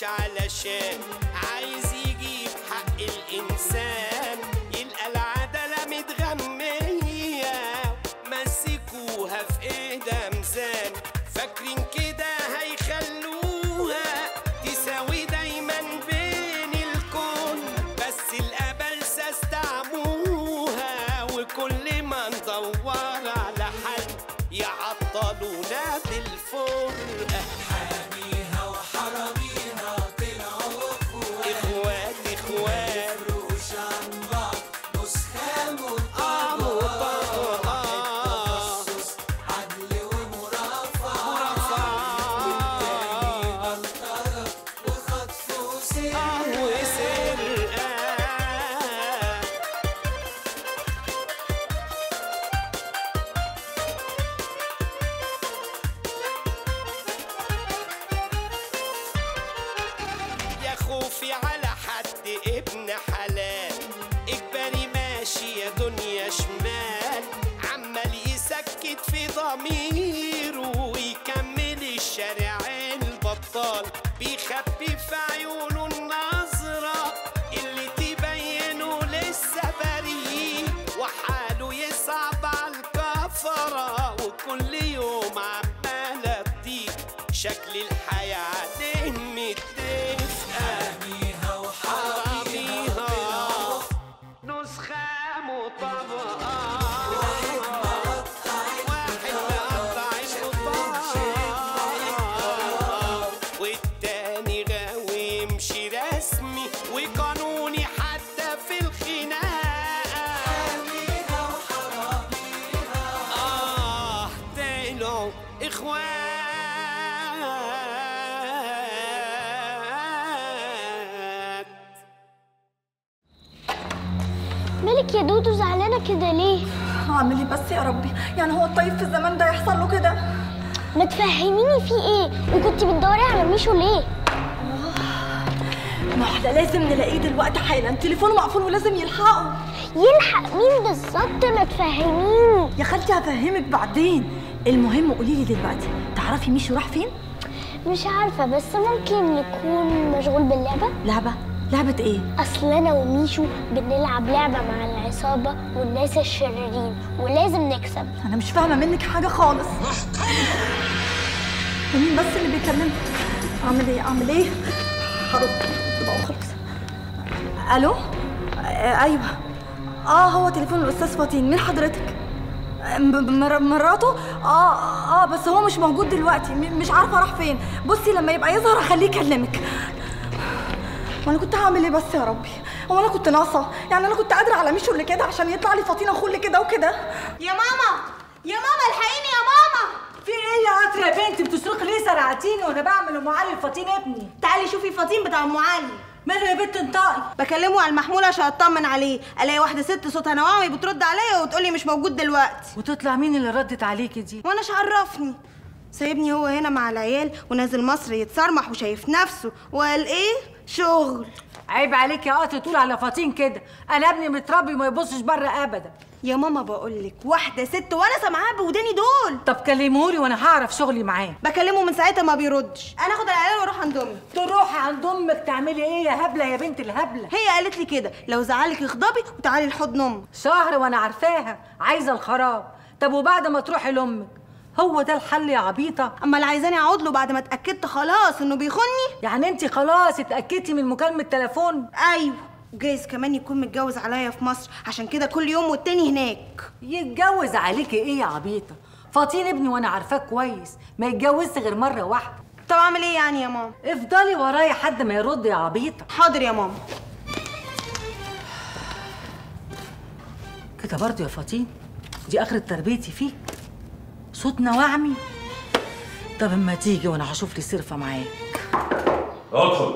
علشان عايز يجيب حق الإنسان يلقى العدالة متغمية مسكوها في إيدها ميزان فاكرين كده هيخلوها تساوي دايما بين الكون بس الأبلسة استعموها وكل ما ندور على حل يعطلونا بالفرقة حاميها وحراميها طلعوا اخوات إخوات إخوات مفروش عن بعض نسخة آه مطبقة مطبقة. تخصص عدل ومرافعة مرافعة. بلطجة وخطف وسرقة آه وسرقة يا خوفي على حد ابن حلال اجباري ماشي يا دنيا شمال عمال يسكت في ضميره ويكمل الشارع البطال بيخبي في عيونه النظرة اللي تبينه لسه بريء وحاله يصعب على الكفرة وكل يوم عمالة تضيق شكل الحياة عليه متفقة حاميها وحراميها حراميها نسخة مطبقة واحد مقطع القطار والتاني غاوي يمشي رسمي وقانوني حتى في الخناقة حاميها وحراميها آه طلعوا إخوات مالك يا دودو زعلانة كده ليه؟ اعمل ايه بس يا ربي يعني هو الطيب في الزمان ده يحصل له كده ما تفهميني في ايه؟ وكنت بتدوري على ميشو ليه؟ ما احنا لازم نلاقيه دلوقتي حالا تليفونه مقفول ولازم يلحقه يلحق مين بالظبط ما تفهميني يا خالتي هفهمك بعدين المهم قولي لي دلوقتي تعرفي ميشو راح فين مش عارفة بس ممكن يكون مشغول باللعبة لعبه لعبه ايه أصل أنا وميشو بنلعب لعبة مع العصابة والناس الشريرين ولازم نكسب انا مش فاهمه منك حاجه خالص مين بس اللي بيكلمني اعمل ايه اعمل ايه هرد بقى خلاص الو آه ايوه اه هو تليفون الاستاذ فاطين مين حضرتك م- مر- مراته اه اه بس هو مش موجود دلوقتي م- مش عارفه راح فين بصي لما يبقى يظهر هخليه يكلمك وانا كنت هعمل ايه بس يا ربي هو انا كنت ناقصه يعني انا كنت قادره على ميشو اللي كده عشان يطلع لي فاطين اخو اللي كده وكده يا ماما يا ماما الحقيني يا ماما في ايه يا قطر يا بنتي بتصرخي ليه سرعتيني وانا بعمل ام علي الفطين ابني تعالي شوفي فاطين بتاع ام علي ماله يا بنت انطقي بكلمه على المحمول عشان اطمن عليه الاقي واحده ست صوتها نواوي بترد عليا وتقولي مش موجود دلوقتي وتطلع مين اللي ردت عليكي دي وانا ايش عرفني سايبني هو هنا مع العيال ونازل مصر يتصرمح وشايف نفسه وقال ايه شغل عيب عليك يا قطر تقول على فطين كده انا ابني متربي ما يبصش بره ابدا يا ماما بقولك واحده ست وانا سامعاها بوداني دول طب كلمهولي وانا هعرف شغلي معاه بكلمه من ساعتها ما بيردش انا اخد العيال واروح عند امي تروحي عند امك تعملي ايه يا هبله يا بنت الهبله هي قالت لي كده لو زعلك اغضبي وتعالي لحضن امك شهر وانا عارفاها عايزه الخراب طب وبعد ما تروحي لامك هو ده الحل يا عبيطه اما اللي عايزاني اقعد له بعد ما اتاكدت خلاص انه بيخوني يعني انت خلاص اتاكدتي من مكالمه تليفون ايوه وجايز كمان يكون متجوز عليا في مصر عشان كده كل يوم والتاني هناك يتجوز عليكي ايه يا عبيطه فاطين ابني وانا عارفاه كويس ما يتجوزش غير مره واحده طب اعمل ايه يعني يا ماما افضلي ورايا حد ما يرد يا عبيطه حاضر يا ماما كده برضه يا فاطين دي اخرة تربيتي فيك صوتنا وعمي طب اما تيجي وانا هشوف لي صرفه معاك ادخل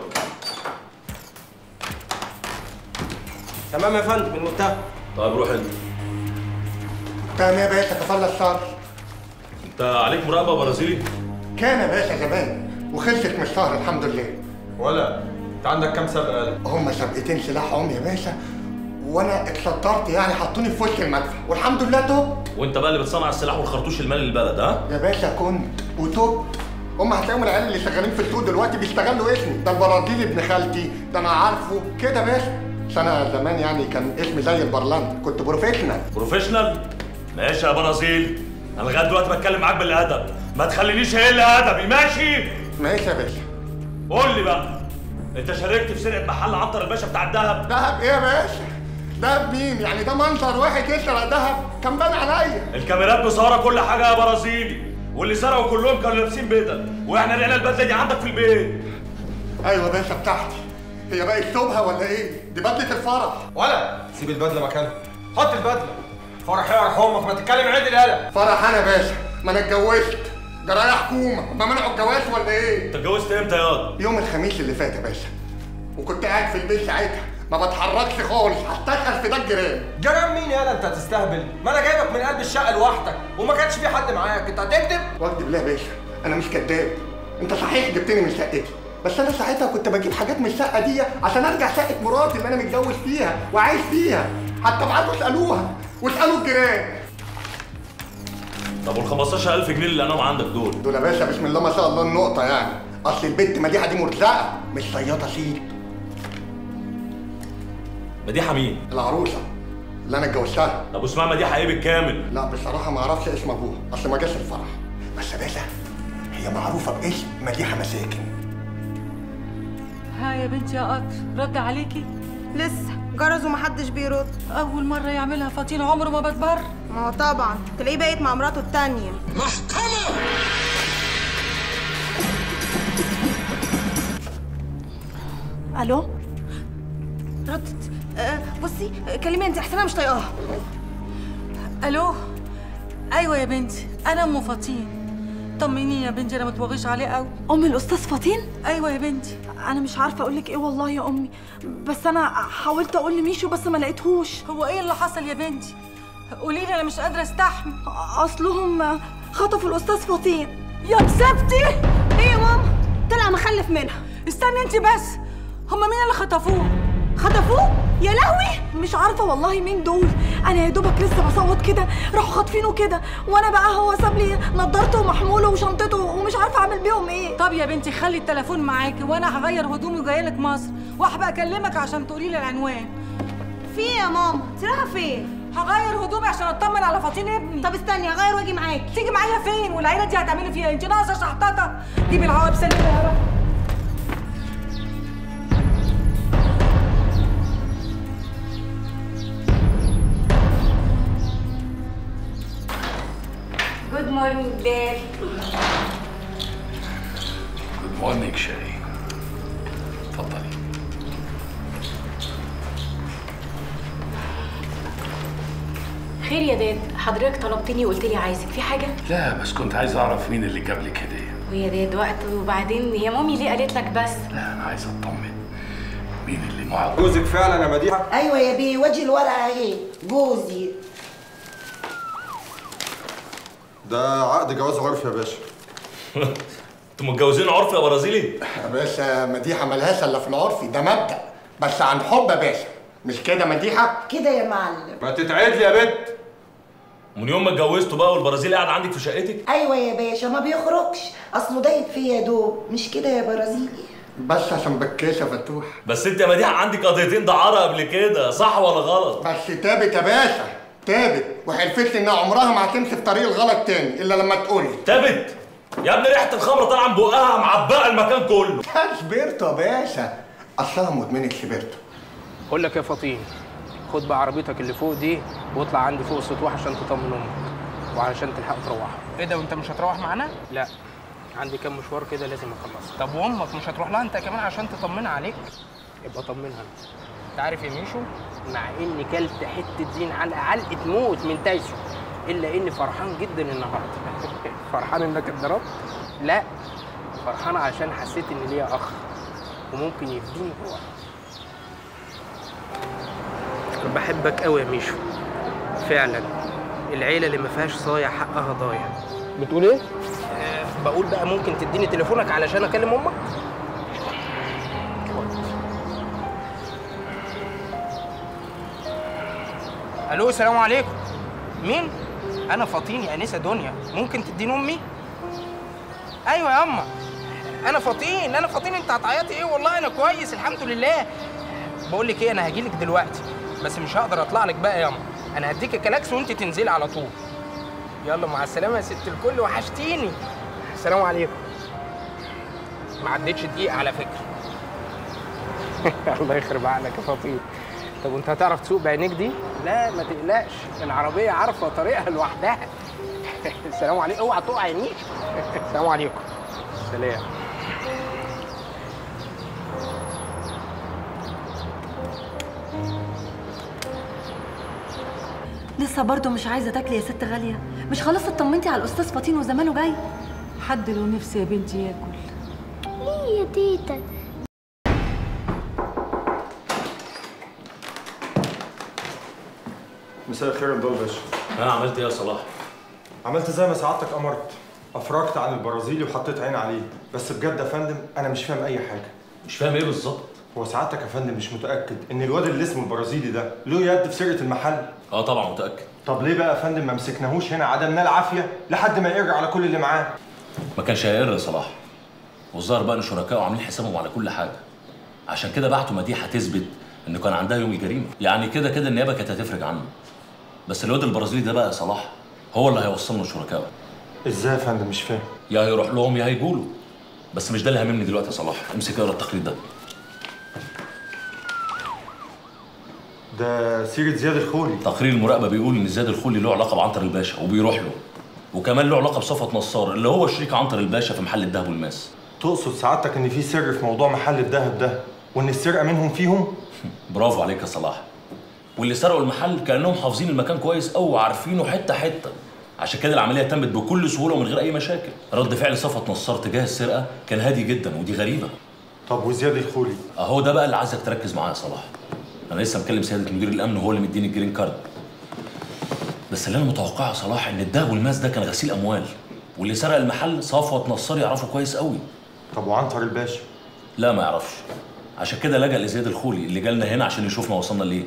تمام يا فندم المتهم طيب روح انت تمام يا باشا تفضل الشر انت عليك مراقبه برازيلي كان يا باشا زمان وخلصت من الشهر الحمد لله ولا انت عندك كام سابقه قلم هما سابقتين سلاحهم يا باشا وانا اتصدرت يعني حطوني في وش المدفع والحمد لله تبت وانت بقى اللي بتصنع السلاح والخرطوش المالي للبلد ها يا باشا كنت وتبت هم هتلاقيهم العيال اللي شغالين في السوق دلوقتي بيشتغلوا اسمي ده البرازيلي ابن خالتي ده انا عارفه كده يا باشا بس انا زمان يعني كان اسمي زي البرلند كنت بروفيشنال بروفيشنال ماشي يا برازيل انا لغايه دلوقتي بتكلم معاك بالادب ما تخلينيش اقل ادبي ماشي ماشي يا باشا قول لي بقى انت شاركت في سرقه محل عنتر الباشا بتاع الذهب دهب ايه يا باشا دهب مين يعني ده منظر واحد يسرق دهب كان بان عليا الكاميرات مصوره كل حاجه يا برازيلي واللي سرقوا كلهم كانوا لابسين بدل واحنا لقينا البدله دي عندك في البيت ايوه يا باشا بتاعتي هي بقت ثوبها ولا ايه دي بدله الفرح ولا سيب البدله مكانها حط البدله فرح يعرف امك ما تتكلم عدل يالا فرح انا يا باشا ما انا اتجوزت جرايه حكومه ما منعوا الجواز ولا ايه انت اتجوزت امتى ياض يوم الخميس اللي فات يا باشا وكنت قاعد في البيت ساعتها ما بتحركش خالص هستشعر في ده الجيران جرام مين يالا انت هتستهبل ما انا جايبك من قلب الشقه لوحدك وما كانش في حد معاك انت هتكذب واكدب بالله يا باشا انا مش كذاب انت صحيح جبتني من شقتي بس انا ساعتها كنت بجيب حاجات من الشقه دي عشان ارجع شقه مراتي اللي انا متجوز فيها وعايش فيها حتى ابعتوا اسالوها واسالوا الجيران طب وال 15000 جنيه اللي انا عندك دول دول يا باشا بسم الله ما شاء الله النقطه يعني اصل البت مديحه دي مرزقه مش صياطه سيد مديحه مين العروسه اللي انا اتجوزتها طب واسمها مديحه ايه بالكامل لا بصراحه ما اعرفش اسم ابوها اصل ما جاش الفرح بس يا باشا هي معروفه باسم مديحه مساكن ها يا بنتي يا قطر رد عليكي لسه جرز ومحدش بيرد اول مره يعملها فطين عمره ما بتبر ما هو طبعا تلاقيه بقيت مع مراته التانية الو ردت آه بصي آه، كلمي انت احسن انا مش طايقاها الو ايوه يا بنتي انا ام فطين طمنيني يا بنتي انا متوغش عليه قوي ام الاستاذ فطين ايوه يا بنتي انا مش عارفه اقول لك ايه والله يا امي بس انا حاولت اقول لميشو بس ما لقيتهوش هو ايه اللي حصل يا بنتي قولي لي انا مش قادره استحمل اصلهم خطفوا الاستاذ فطين يا بسبتي ايه يا ماما طلع مخلف منها استني انت بس هما مين اللي خطفوه خطفوه يا لهوي مش عارفه والله مين دول انا يا دوبك لسه بصوت كده راحوا خاطفينه كده وانا بقى هو ساب لي نضارته ومحموله وشنطته ومش عارفه اعمل بيهم ايه طب يا بنتي خلي التليفون معاكي وانا هغير هدومي وجايه لك مصر وهبقى اكلمك عشان تقولي لي العنوان في ايه يا ماما انت رايحه فين هغير هدومي عشان اطمن على فطين ابني طب استني هغير واجي معاكي تيجي معايا فين والعيله دي هتعملي فيها إيه؟ انت ناقصه شحططه جيبي العقب سلمي يا رب جود مورنينج داد جود مورنينج شيري اتفضلي خير يا داد حضرتك طلبتني وقلت لي عايزك في حاجه لا بس كنت عايز اعرف مين اللي جاب لك هديه ويا داد وقت وبعدين هي مامي ليه قالت لك بس لا انا عايز اطمن مين اللي معاه جوزك فعلا يا مديحه ايوه يا بيه وجه الورقه اهي جوزي ده عقد جواز عرفي يا باشا انتوا متجوزين عرف يا برازيلي يا باشا مديحه ملهاش الا في العرفي ده مبدا بس عن حب يا باشا مش كده مديحه كده يا معلم ما تتعدلي يا بنت من يوم ما اتجوزتوا بقى والبرازيلي قاعد عندك في شقتك ايوه يا باشا ما بيخرجش اصله دايب فيا يا دوب مش كده يا برازيلي بس عشان بكيش يا فتوح بس انت يا مديحه عندك قضيتين دعاره قبل كده صح ولا غلط بس تابت يا باشا تابت وحلفت لي انها عمرها ما هتمشي في طريق الغلط تاني الا لما تقول لي تابت يا ابني ريحه الخمره طالعه من بقها معبقه المكان كله سبيرتو يا باشا اصلها مدمنه سبيرتو بقول لك يا فطين خد بقى عربيتك اللي فوق دي واطلع عندي فوق السطوح عشان تطمن امك وعلشان تلحق تروح ايه ده وانت مش هتروح معانا لا عندي كام مشوار كده لازم اخلصه طب وامك مش هتروح لها انت كمان عشان تطمنها عليك يبقى طمنها انت انت عارف يا ميشو مع اني كلت حته دين علقه علقه موت من تايسو الا اني فرحان جدا النهارده فرحان انك اتضربت لا فرحان عشان حسيت ان ليا اخ وممكن يفديني هو أنا بحبك قوي يا ميشو فعلا العيله اللي ما فيهاش صايع حقها ضايع بتقول ايه آه بقول بقى ممكن تديني تليفونك علشان اكلم امك الو السلام عليكم مين انا فطين يا انسه دنيا ممكن تديني امي ايوه يا اما انا فطين انا فطين انت هتعيطي ايه والله انا كويس الحمد لله بقول لك ايه انا هجيلك دلوقتي بس مش هقدر اطلع لك بقى يا اما انا هديك الكلاكس وانت تنزلي على طول يلا مع السلامه يا ست الكل وحشتيني السلام عليكم ما عدتش دقيقه على فكره الله يخرب عقلك يا فطين طب وانت هتعرف تسوق بعينيك دي؟ لا ما تقلقش العربية عارفة طريقها لوحدها السلام عليكم اوعى تقع عينيك السلام عليكم سلام لسه برضه مش عايزه تاكلي يا ست غاليه مش خلاص اطمنتي على الاستاذ فطين وزمانه جاي حد له نفسي يا بنتي ياكل ليه يا تيتا مساء الخير يا مدول باشا انا عملت ايه يا صلاح؟ عملت زي ما سعادتك امرت افرجت عن البرازيلي وحطيت عين عليه بس بجد يا فندم انا مش فاهم اي حاجه مش فاهم ايه بالظبط هو سعادتك يا فندم مش متاكد ان الواد اللي اسمه البرازيلي ده له يد في سرقه المحل اه طبعا متاكد طب ليه بقى يا فندم ما مسكناهوش هنا عدمناه العافيه لحد ما يرجع على كل اللي معاه ما كانش هيقر يا صلاح والظاهر بقى ان شركائه عاملين حسابهم على كل حاجه عشان كده بعتوا مديحه تثبت انه كان عندها يوم الجريمه يعني كده كده النيابه كانت هتفرج عنه بس الواد البرازيلي ده بقى يا صلاح هو اللي هيوصلنا لشركائه ازاي يا فندم مش فاهم يا هيروح لهم يا هيجوا له بس مش ده اللي هاممني دلوقتي يا صلاح امسك اقرا التقرير ده ده سيره زياد الخولي تقرير المراقبه بيقول ان زياد الخولي له علاقه بعنتر الباشا وبيروح له وكمان له علاقه بصفوت نصار اللي هو شريك عنتر الباشا في محل الذهب والماس تقصد سعادتك ان في سر في موضوع محل الذهب ده وان السرقه منهم فيهم برافو عليك يا صلاح واللي سرقوا المحل كانهم حافظين المكان كويس قوي وعارفينه حته حته عشان كده العمليه تمت بكل سهوله ومن غير اي مشاكل رد فعل صفوت نصار تجاه السرقه كان هادي جدا ودي غريبه طب وزياد الخولي اهو ده بقى اللي عايزك تركز معاه يا صلاح انا لسه مكلم سياده مدير الامن وهو اللي مديني الجرين كارد بس اللي انا متوقعه يا صلاح ان الدهب والماس ده كان غسيل اموال واللي سرق المحل صفوت نصار يعرفه كويس قوي طب وعنتر الباشا لا ما يعرفش عشان كده لجأ لزياد الخولي اللي جالنا هنا عشان يشوفنا وصلنا لايه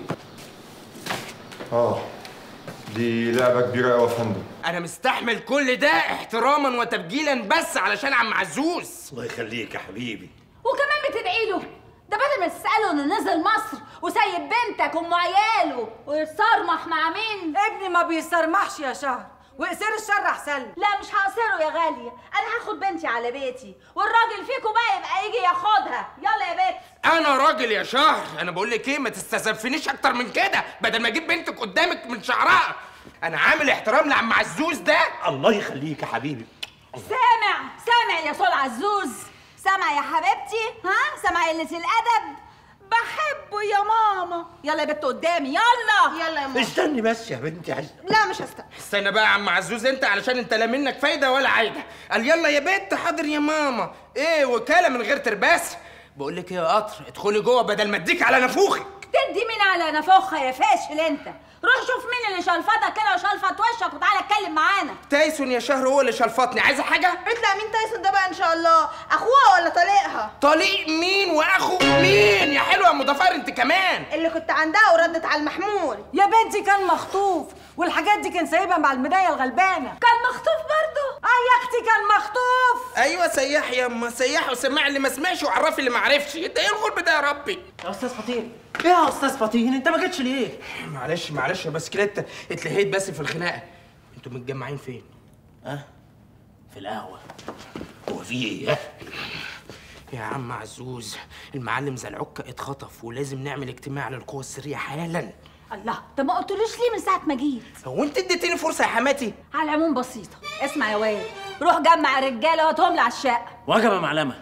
اه دي لعبه كبيره قوي يا فندم انا مستحمل كل ده احتراما وتبجيلا بس علشان عم عزوز الله يخليك يا حبيبي وكمان بتدعي له ده بدل ما تسأله انه نزل مصر وسايب بنتك ام عياله ويتصرمح مع مين ابني ما بيصرمحش يا شهر وقصير الشر احسن له. لا مش هقصره يا غالية انا هاخد بنتي على بيتي والراجل فيكم بقى يبقى يجي ياخدها يلا يا بنت انا راجل يا شهر انا بقول لك ايه ما تستزفنيش اكتر من كده بدل ما اجيب بنتك قدامك من شعرها انا عامل احترام لعم عزوز ده الله يخليك يا حبيبي سامع سامع يا سول عزوز سامع يا حبيبتي ها سامع قلة الادب بحبه يا ماما يلا يا بنت قدامي يلا يلا يا ماما استني بس يا بنتي عايز لا مش هستنى استنى بقى يا عم عزوز انت علشان انت لا منك فايده ولا عايده قال يلا يا بنت حاضر يا ماما ايه وكاله من غير ترباس بقول لك ايه يا قطر ادخلي جوه بدل ما اديك على نافوخك تدي مين على نفوخها يا فاشل انت روح شوف مين اللي شلفتك كده وشلفت وشك وتعالى اتكلم معانا تايسون يا شهر هو اللي شلفتني عايزه حاجه اطلع مين تايسون ده بقى ان شاء الله اخوها ولا طليقها طليق مين واخو مين يا حلوه يا مضافر انت كمان اللي كنت عندها وردت على المحمول يا بنتي كان مخطوف والحاجات دي كان سايبها مع المدايه الغلبانه كان مخطوف برضه اه يا اختي كان مخطوف ايوه سياح يا اما سياح وسمع اللي ما سمعش وعرفي اللي ما عرفش انت ايه الغلب ده يا ربي يا استاذ فطين ايه يا استاذ فطين انت ما جيتش ليه معلش معلش يا بسكليت اتلهيت بس في الخناقه انتوا متجمعين فين ها في القهوه هو في ايه ها؟ يا عم عزوز المعلم زلعكة اتخطف ولازم نعمل اجتماع للقوى السرية حالا الله طب ما قلتلوش ليه من ساعة ما جيت هو انت اديتيني فرصة يا حماتي على العموم بسيطة اسمع يا واد روح جمع الرجالة وهاتهم لي على الشقة وجب يا معلمه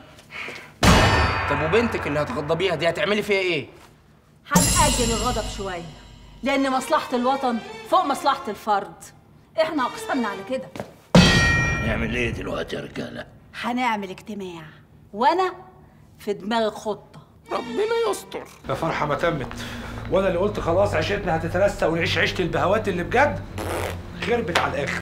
طب وبنتك اللي هتغضبيها دي هتعملي فيها ايه هنأجل الغضب شوية لأن مصلحة الوطن فوق مصلحة الفرد احنا أقسمنا على كده هنعمل ايه دلوقتي يا رجاله هنعمل اجتماع وأنا في دماغي خطة ربنا يستر يا فرحة ما تمت وانا اللي قلت خلاص عيشتنا هتترسى ونعيش عيشة البهوات اللي بجد خربت على الاخر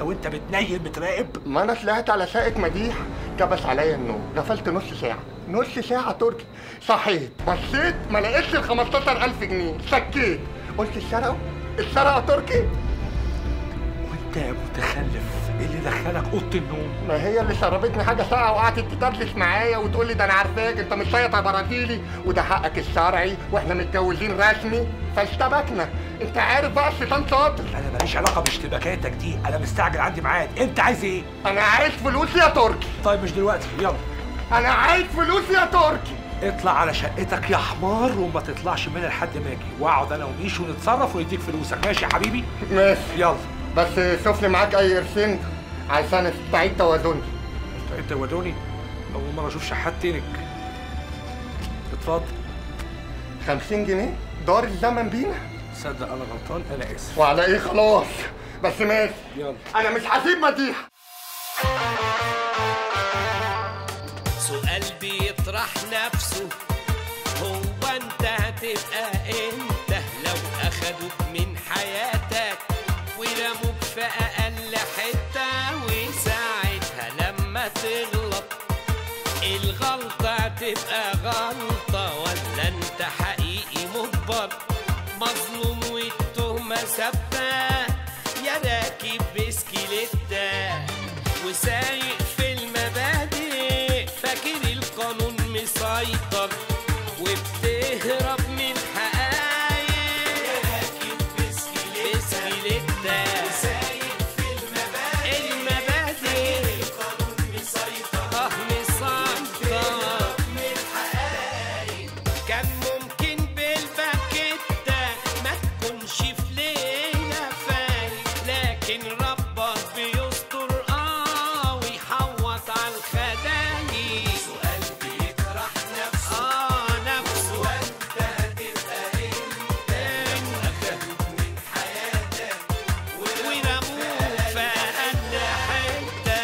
كده وانت بتنيل بتراقب ما انا طلعت على ساقة مديح كبس عليا النوم غفلت نص ساعة نص ساعة تركي صحيت بصيت ما لقيتش ال 15000 جنيه سكيت قلت اتسرقوا اتسرقوا تركي وانت يا متخلف ايه اللي دخلك اوضه النوم ما هي اللي شربتني حاجة ساقعة وقعدت تتدلس معايا وتقول لي ده انا عارفاك انت مش شيط برازيلي وده حقك الشرعي واحنا متجوزين رسمي فاشتبكنا انت عارف بقى الشيطان شاطر انا ماليش علاقه باشتباكاتك دي انا مستعجل عندي ميعاد انت عايز ايه انا عايز فلوس يا تركي طيب مش دلوقتي يلا انا عايز فلوس يا تركي اطلع على شقتك يا حمار وما تطلعش منها لحد ما اجي واقعد انا وميشو نتصرف ونديك فلوسك ماشي يا حبيبي ماشي يلا بس شوف لي معاك اي قرشين عشان استعيد توازني انت ودوني اول مره اشوف شحات تنك اتفضل 50 جنيه دار الزمن بينا تصدق انا غلطان انا اسف وعلى ايه خلاص بس ماشي يلا انا مش هسيب مديح سؤال بيطرح نفسه هو انت هتبقى انت لو اخدوك من حياتك ورموك في اقل حتة وساعتها لما تغلط الغلطة هتبقى غلطة ولا انت حقيقي مجبر مظلوم والتهمة ثابتة يا راكب بسكيليتة وسايق في المبادئ فاكر القانون مسيطر وبتهرب من حقايق يا راكب بسكيليتة وسايق في المبادئ المبادئ القانون مسيطر اه مسيطر من حقايق كان ممكن بالباكيتة ما تكونش في ليلة فايق لكن ربك بيستر اه ويحوط على الخدايق سؤال بيطرح نفسه اه نفسه وانت هتبقى انت اخدوك من حياتك ورموك في اقل حته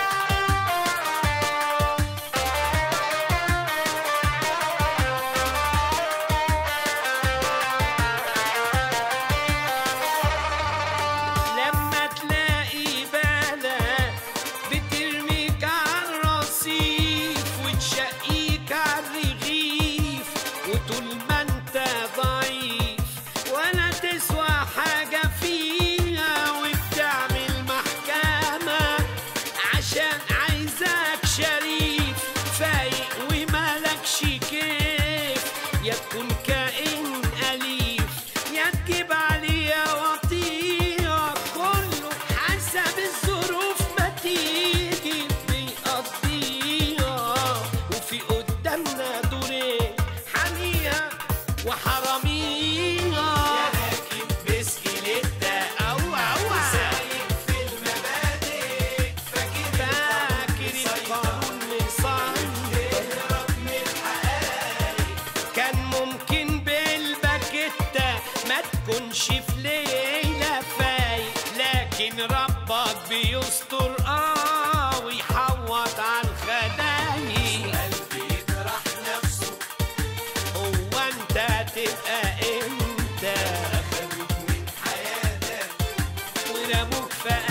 لما تلاقي بالك بترميك على الرصيف وتشقيك على الرغيف وطول ما انت ضعيف ولا تسوى حاجة فيها وبتعمل محكمة عشان عايزك شريف فايق ومالكش كيف يا تكون كائن أليف يا تجيب عليا وطيها كله حسب الظروف ما تيجي بيقضيها وفي قدامنا دورين حاميها وحراميها يا راكب بسكيليتة أو أو سايق في المبادئ فاكر فاكر القانون مسيطر من الحقايق كان ممكن بالباكيتة ما تكونش في ليلة فايق لكن ربك بيستر اه ويحوط على الخدايق قلبي يطرح نفسه هو انت هتبقى انت اخدوك من حياتك ورموك في